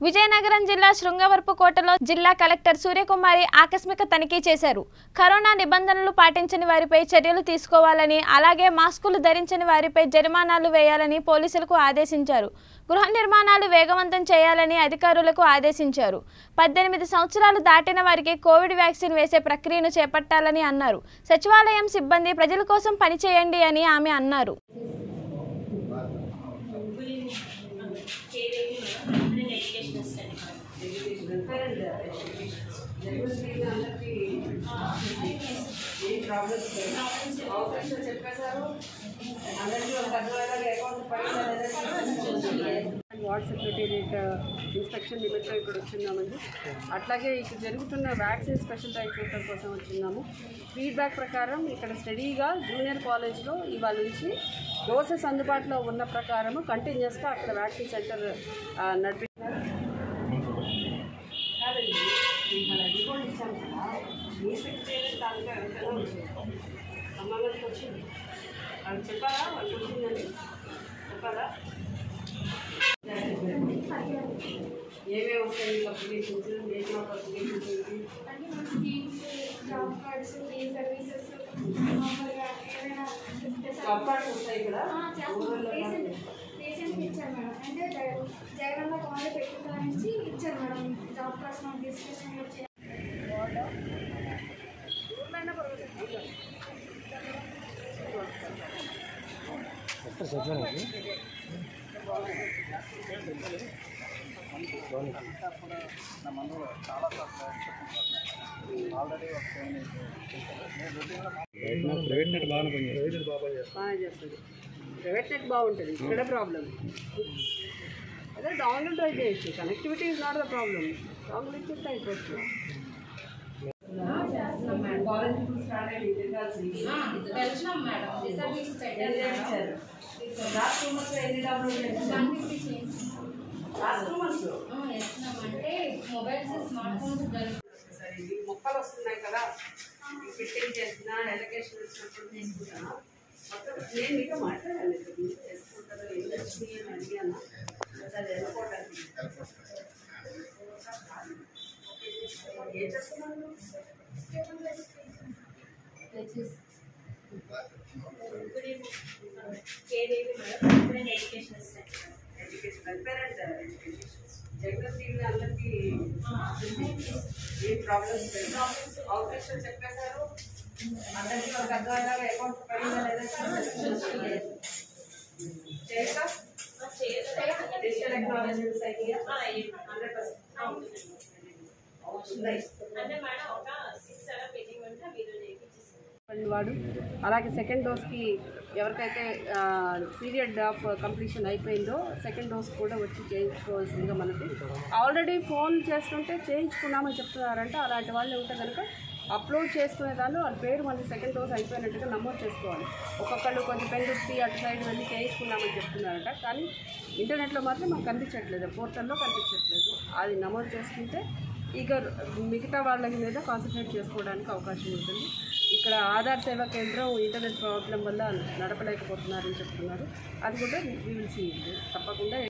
విజయనగరం జిల్లా శృంగవరపుకోటలో జిల్లా కలెక్టర్ సూర్యకుమారి ఆకస్మిక తనిఖీ చేశారు కరోనా నిబంధనలు పాటించని వారిపై చర్యలు తీసుకోవాలని అలాగే మాస్కులు ధరించని వారిపై జరిమానాలు వేయాలని పోలీసులకు ఆదేశించారు గృహ నిర్మాణాలు వేగవంతం చేయాలని అధికారులకు ఆదేశించారు పద్దెనిమిది సంవత్సరాలు దాటిన వారికి కోవిడ్ వ్యాక్సిన్ వేసే ప్రక్రియను చేపట్టాలని అన్నారు సచివాలయం సిబ్బంది ప్రజల కోసం పనిచేయండి అని ఆమె అన్నారు ఏం ప్రాబ్లమ్స్ లేవు అవకాశం చెప్పేశారు అందరికీ ఒక పెద్దవాళ్ళగా అకౌంట్ పడిందా వార్డ్ సెక్రటేరియట్ ఇన్స్పెక్షన్ నిమిత్తం ఇక్కడ వచ్చిన్నామండి అట్లాగే ఇక్కడ జరుగుతున్న వ్యాక్సిన్ స్పెషల్ డ్రైవ్ చూడటం కోసం వచ్చిన్నాము ఫీడ్బ్యాక్ ప్రకారం ఇక్కడ స్టడీగా జూనియర్ కాలేజ్లో ఇవాళ నుంచి డోసెస్ అందుబాటులో ఉన్న ప్రకారం కంటిన్యూస్గా అక్కడ వ్యాక్సిన్ సెంటర్ నడిపిస్తున్నారు కాదండి మన రిపోర్ట్ ఇచ్చాం కదా మీ సెక్రటరీ దాంట్లో ఎవరికైనా వచ్చింది అమ్మగారికి వచ్చింది వాళ్ళు చెప్పారా వాళ్ళకి వచ్చిందని చెప్పారా ఏమేమి వస్తాయి మీకు అప్లికేషన్స్ నేషనల్ ఆఫ్ అప్లికేషన్స్ ఏంటి అన్ని మన schemes job cards e services మామూలుగా ఏమైనా జాబ్ కార్డ్స్ వస్తాయి ఇక్కడ చేస్తాం రీసెంట్ రీసెంట్గా ఇచ్చారు మేడం అంటే జగ- జగనన్న కాలనీ పెట్టిన నుంచి ఇచ్చారు మేడం జాబ్ కార్డ్స్ మనం డిస్కషన్ వచ్చి ప్రైవేట్ నెట్ బాగానే పనిచేస్తుంది బాగా చేస్తుంది ప్రైవేట్ నెట్ బాగుంటుంది ఇక్కడ ప్రాబ్లం అదే డౌన్లోడ్ ట్రై చేయొచ్చు connectivity is not the problem download ఇచ్చేస్తే అయిపోతుంది వెళ్తున్నాం మేడం రిజర్వేషన్ పెట్టారు మేడం లాస్ట్ టూ మంత్స్ ఎన్ని డౌన్లోడ్ చేశారు వన్ ఫిఫ్టీ చేయండి లాస్ట్ టూ మంత్స్ వేస్తున్నాం అంటే మొబైల్స్ స్మార్ట్ ఫోన్స్ సరే ఇవి మొక్కలు వస్తున్నాయి కదా ఇవి ఫిట్టింగ్ చేసిన ఎలకేషన్ వచ్చినప్పుడు తీసుకుంటానా మొత్తం నేను మీతో మాట్లాడాను ఇక్కడ మీరు చేసుకుంటారో ఏం వచ్చినాయి అని అడిగాను అది వెళ్ళిపోవడానికి ఏం చేస్తున్నారు education education welfare and education Jagan TV అందరికీ ఏం ప్రాబ్లమ్స్ ప్రాబ్లమ్స్ అవకాశం చెప్పేశారు అందరికీ ఒక పెద్దవాళ్ళగా అకౌంట్ పడిందా లేదా చేయక digital technologies idea hundred percent వస్తున్నాయి అంటే మేడం ఒక సిక్స్ సెవెన్ పెండింగ్ ఉంటే మీరు చేయించేసి వాడు అలాగే సెకండ్ డోస్కి ఎవరికైతే పీరియడ్ ఆఫ్ కంప్లీషన్ అయిపోయిందో సెకండ్ డోస్ కూడా వచ్చి చేయించుకోవాల్సిందిగా మనకి ఆల్రెడీ ఫోన్ చేస్తుంటే చేయించుకున్నామని చెప్తున్నారంటే అలాంటి వాళ్ళు ఉంటే కనుక అప్లోడ్ చేసుకునే దానిలో వాళ్ళ పేరు మళ్ళీ సెకండ్ డోస్ అయిపోయినట్టుగా నమోదు చేసుకోవాలి ఒక్కొక్కళ్ళు కొంచెం పెండుర్తి అటు సైడ్ వెళ్ళి చేయించుకున్నామని చెప్తున్నారట కానీ ఇంటర్నెట్లో మాత్రం మాకు కనిపించట్లేదు పోర్టల్లో కనిపించట్లేదు అది నమోదు చేసుకుంటే ఇక మిగతా వాళ్ళ మీద కాన్సన్ట్రేట్ చేసుకోవడానికి అవకాశం ఉంటుంది ఇక్కడ ఆధార్ సేవా కేంద్రం ఇంటర్నెట్ ప్రాబ్లం వల్ల నడపలేకపోతున్నారని చెప్తున్నారు అది కూడా వీ విల్ సీ తప్పకుండా